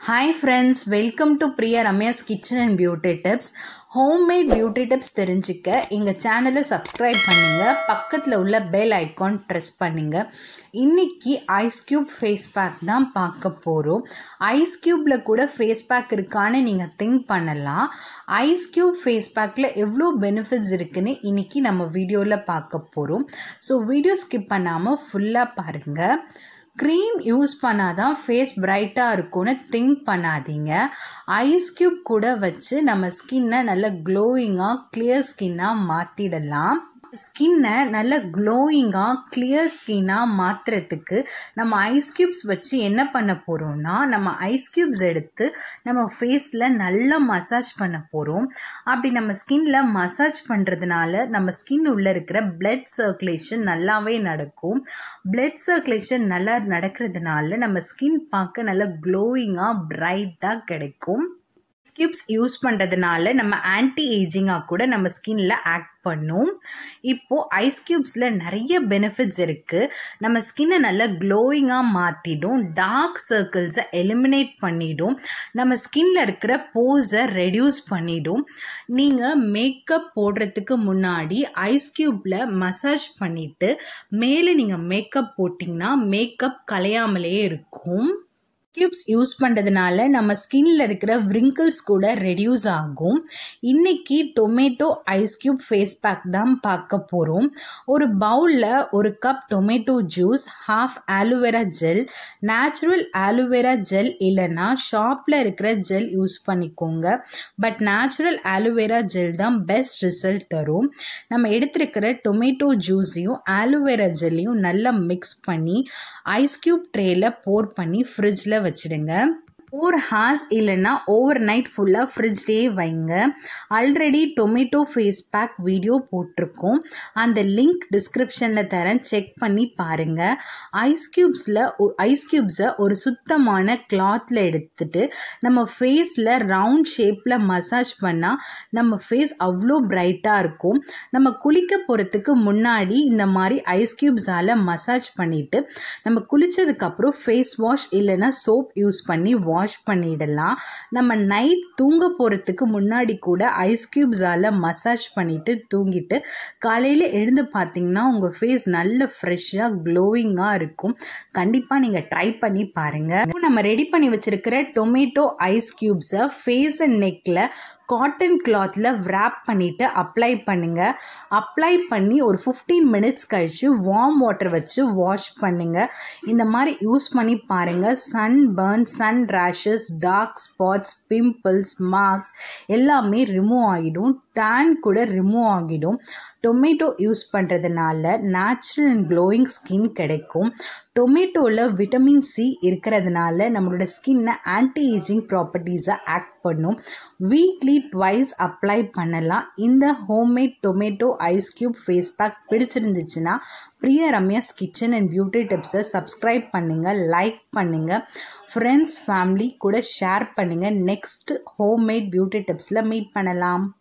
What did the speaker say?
hi friends welcome to Priya Ramya's kitchen and beauty tips homemade beauty tips தெரிஞ்சுக்க எங்கள் சேனலை subscribe பண்ணுங்கள் பக்கத்தில் உள்ள பெல் ஐக்கான் ப்ரெஸ் பண்ணுங்கள் இன்றைக்கி ஐஸ் க்யூப் ஃபேஸ் பேக் தான் பார்க்க போகிறோம் ஐஸ் க்யூப்பில் கூட ஃபேஸ் பேக் இருக்கான்னு நீங்கள் திங்க் பண்ணலாம் ஐஸ் க்யூப் ஃபேஸ் பேக்கில் எவ்வளோ பெனிஃபிட்ஸ் இருக்குன்னு இன்றைக்கி நம்ம வீடியோவில் பார்க்க போகிறோம் ஸோ வீடியோ ஸ்கிப் பண்ணாமல் ஃபுல்லாக பாருங்கள் க்ரீம் யூஸ் பண்ணாதான் ஃபேஸ் பிரைட்டாக இருக்கும்னு திங்க் பண்ணாதீங்க ஐஸ் க்யூப் கூட வச்சு நம்ம ஸ்கின்னை நல்ல க்ளோயிங்காக கிளியர் ஸ்கின்னாக மாற்றிடலாம் ஸ்கின்னை நல்ல க்ளோயிங்காக கிளியர் ஸ்கின்னாக மாற்றுறதுக்கு நம்ம ஐஸ் க்யூப்ஸ் வச்சு என்ன பண்ண போகிறோம்னா நம்ம ஐஸ் க்யூப்ஸ் எடுத்து நம்ம ஃபேஸில் நல்லா மசாஜ் பண்ண போகிறோம் அப்படி நம்ம ஸ்கின்ல மசாஜ் பண்ணுறதுனால நம்ம ஸ்கின் உள்ளே இருக்கிற பிளட் சர்க்குலேஷன் நல்லாவே நடக்கும் பிளட் சர்க்குலேஷன் நல்லா நடக்கிறதுனால நம்ம ஸ்கின் பார்க்க நல்லா க்ளோயிங்காக பிரைட்டாக கிடைக்கும் ஸ்கிப்ஸ் யூஸ் பண்ணுறதுனால நம்ம ஆன்டி ஏஜிங்காக கூட நம்ம ஸ்கின்ல ஆக்ட் பண்ணும் இப்போது ஐஸ் க்யூப்ஸில் நிறைய பெனிஃபிட்ஸ் இருக்குது நம்ம ஸ்கின்னை நல்லா க்ளோயிங்காக மாற்றிடும் டார்க் சர்க்கிள்ஸை எலிமினேட் பண்ணிடும் நம்ம ஸ்கின்ல இருக்கிற போஸை ரெடியூஸ் பண்ணிடும் நீங்கள் மேக்கப் போடுறதுக்கு முன்னாடி ஐஸ் க்யூப்பில் மசாஜ் பண்ணிவிட்டு மேலே நீங்கள் மேக்கப் போட்டிங்கன்னா மேக்கப் கலையாமலே இருக்கும் க்யூப்ஸ் யூஸ் பண்ணுறதுனால நம்ம ஸ்கின்ல இருக்கிற விரிங்கிள்ஸ் கூட ரெடியூஸ் ஆகும் இன்றைக்கி tomato ice cube face pack தான் பார்க்க போகிறோம் ஒரு பவுலில் ஒரு cup tomato juice half aloe vera gel natural aloe vera gel இல்லைன்னா ஷாப்பில் இருக்கிற ஜெல் யூஸ் பண்ணிக்கோங்க பட் நேச்சுரல் ஆலோவேரா ஜெல் தான் பெஸ்ட் ரிசல்ட் தரும் நம்ம எடுத்திருக்கிற டொமேட்டோ ஜூஸையும் ஆலோவேரா ஜெல்லையும் நல்லா மிக்ஸ் பண்ணி ஐஸ் க்யூப் ட்ரேயில் போர் பண்ணி ஃப்ரிட்ஜில் வச்சுடுங்க ஃபோர் ஹார்ஸ் இல்லைன்னா ஓவர் நைட் ஃபுல்லாக ஃப்ரிட்ஜ்லேயே வைங்க already tomato face pack video போட்டிருக்கோம் அந்த லிங்க் டிஸ்கிரிப்ஷனில் தரேன் செக் பண்ணி பாருங்கள் ஐஸ் க்யூப்ஸில் ஐஸ் க்யூப்ஸை ஒரு சுத்தமான கிளாத்தில் எடுத்துட்டு நம்ம ஃபேஸில் ரவுண்ட் ஷேப்பில் மசாஜ் பண்ணால் நம்ம ஃபேஸ் அவ்வளோ பிரைட்டாக இருக்கும் நம்ம குளிக்க போகிறதுக்கு முன்னாடி இந்த மாதிரி ஐஸ் க்யூப்ஸால் மசாஜ் பண்ணிவிட்டு நம்ம குளித்ததுக்கப்புறம் ஃபேஸ் வாஷ் இல்லைன்னா சோப் யூஸ் பண்ணி வாஷ் பண்ணிடலாம் நம்ம நைட் தூங்க போகிறதுக்கு முன்னாடி கூட ஐஸ் க்யூப்ஸால் மசாஜ் பண்ணிவிட்டு தூங்கிட்டு காலையில் எழுந்து பார்த்தீங்கன்னா உங்கள் ஃபேஸ் நல்ல ஃப்ரெஷ்ஷாக க்ளோயிங்காக இருக்கும் கண்டிப்பாக நீங்கள் ட்ரை பண்ணி பாருங்கள் நம்ம ரெடி பண்ணி வச்சுருக்கிற டொமேட்டோ ஐஸ் க்யூப்ஸை ஃபேஸ் அண்ட் நெக்கில் காட்டன் கிளாத்தில் wrap பண்ணிவிட்டு அப்ளை பண்ணுங்கள் அப்ளை பண்ணி ஒரு ஃபிஃப்டீன் மினிட்ஸ் கழித்து வார்ம் வாட்டர் வச்சு வாஷ் பண்ணுங்கள் இந்த மாதிரி யூஸ் பண்ணி பாருங்கள் sun burn sun rashes dark spots pimples marks எல்லாமே ரிமூவ் ஆகிடும் டேன் கூட ரிமூவ் ஆகிடும் டொமேட்டோ யூஸ் பண்ணுறதுனால நேச்சுரல் அண்ட் க்ளோயிங் ஸ்கின் கிடைக்கும் டொமேட்டோவில் விட்டமின் சி இருக்கிறதுனால நம்மளோட ஸ்கின்னை ஆன்டி ஏஜிங் ப்ராப்பர்ட்டிஸை ஆக்ட் பண்ணும் வீக்லி ட்வைஸ் அப்ளை பண்ணலாம் இந்த homemade tomato ice cube face pack பிடிச்சிருந்துச்சுன்னா Priya Ramya's kitchen and beauty டிப்ஸை சப்ஸ்கிரைப் பண்ணுங்கள் லைக் பண்ணுங்கள் ஃப்ரெண்ட்ஸ் ஃபேமிலி கூட ஷேர் பண்ணுங்கள் நெக்ஸ்ட் ஹோம்மேட் பியூட்டி டிப்ஸில் மீட் பண்ணலாம்